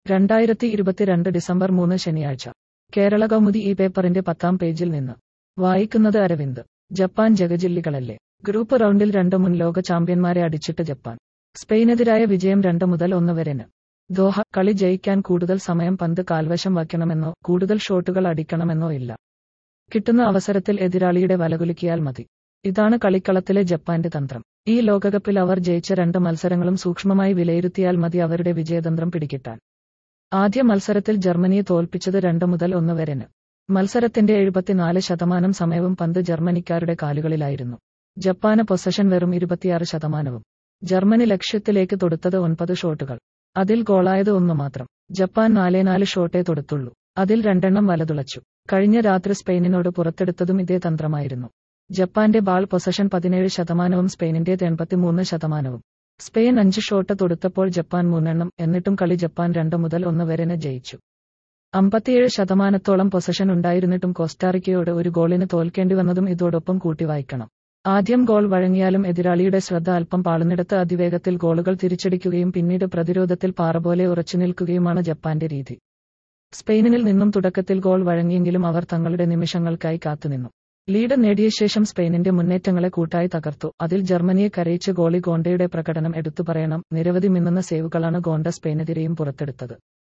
രണ്ടായിരത്തി ഇരുപത്തിരണ്ട് ഡിസംബർ മൂന്ന് ശനിയാഴ്ച കേരള കൗമുദി ഈ പേപ്പറിന്റെ പത്താം പേജിൽ നിന്ന് വായിക്കുന്നത് അരവിന്ദ് ജപ്പാൻ ജഗജില്ലികളല്ലേ ഗ്രൂപ്പ് റൗണ്ടിൽ രണ്ട് മുൻ ലോക ചാമ്പ്യന്മാരെ അടിച്ചിട്ട് ജപ്പാൻ സ്പെയിനെതിരായ വിജയം രണ്ട് മുതൽ ഒന്ന് വരെന് ദോഹ കളി ജയിക്കാൻ കൂടുതൽ സമയം പന്ത് കാൽവശം വയ്ക്കണമെന്നോ കൂടുതൽ ഷോട്ടുകൾ അടിക്കണമെന്നോ ഇല്ല കിട്ടുന്ന അവസരത്തിൽ എതിരാളിയുടെ വലകുലുക്കിയാൽ മതി ഇതാണ് കളിക്കളത്തിലെ ജപ്പാന്റെ തന്ത്രം ഈ ലോകകപ്പിൽ അവർ ജയിച്ച രണ്ട് മത്സരങ്ങളും സൂക്ഷ്മമായി വിലയിരുത്തിയാൽ മതി അവരുടെ വിജയതന്ത്രം പിടികിട്ടാൻ ആദ്യ മത്സരത്തിൽ ജർമ്മനിയെ തോൽപ്പിച്ചത് രണ്ട് മുതൽ ഒന്ന് വരെന് മത്സരത്തിന്റെ എഴുപത്തിനാല് ശതമാനം സമയവും പന്ത് ജർമ്മനിക്കാരുടെ കാലുകളിലായിരുന്നു ജപ്പാന് പൊസഷൻ വെറും ഇരുപത്തിയാറ് ശതമാനവും ജർമ്മനി ലക്ഷ്യത്തിലേക്ക് തൊടുത്തത് ഒൻപത് ഷോട്ടുകൾ അതിൽ ഗോളായത് ഒന്ന് മാത്രം ജപ്പാൻ നാലേ നാല് ഷോട്ടേ തൊടുത്തുള്ളൂ അതിൽ രണ്ടെണ്ണം വലതുളച്ചു കഴിഞ്ഞ രാത്രി സ്പെയിനിനോട് പുറത്തെടുത്തതും ഇതേ തന്ത്രമായിരുന്നു ജപ്പാന്റെ ബാൾ പൊസഷൻ പതിനേഴ് ശതമാനവും സ്പെയിനിന്റേത് എൺപത്തിമൂന്ന് ശതമാനവും സ്പെയിൻ അഞ്ച് ഷോട്ട് തൊടുത്തപ്പോൾ ജപ്പാൻ മൂന്നെണ്ണം എന്നിട്ടും കളി ജപ്പാൻ രണ്ട് മുതൽ ഒന്ന് വരെന് ജയിച്ചു അമ്പത്തിയേഴ് ശതമാനത്തോളം പൊസഷൻ ഉണ്ടായിരുന്നിട്ടും കോസ്റ്റാറിക്കയോട് ഒരു ഗോളിന് തോൽക്കേണ്ടി വന്നതും ഇതോടൊപ്പം കൂട്ടി വായിക്കണം ആദ്യം ഗോൾ വഴങ്ങിയാലും എതിരാളിയുടെ ശ്രദ്ധ അല്പം പാളുന്നിടത്ത് അതിവേഗത്തിൽ ഗോളുകൾ തിരിച്ചടിക്കുകയും പിന്നീട് പ്രതിരോധത്തിൽ പാറ പോലെ ഉറച്ചുനിൽക്കുകയുമാണ് ജപ്പാന്റെ രീതി സ്പെയിനിൽ നിന്നും തുടക്കത്തിൽ ഗോൾ വഴങ്ങിയെങ്കിലും അവർ തങ്ങളുടെ നിമിഷങ്ങൾക്കായി കാത്തുനിന്നു ലീഡ് നേടിയ ശേഷം സ്പെയിനിന്റെ മുന്നേറ്റങ്ങളെ കൂട്ടായി തകർത്തു അതിൽ ജർമ്മനിയെ കരയിച്ച് ഗോളി ഗോണ്ടയുടെ പ്രകടനം എടുത്തു പറയണം നിരവധി മിന്നുന്ന സേവുകളാണ് ഗോണ്ട സ്പെയിനെതിരെയും പുറത്തെടുത്തത്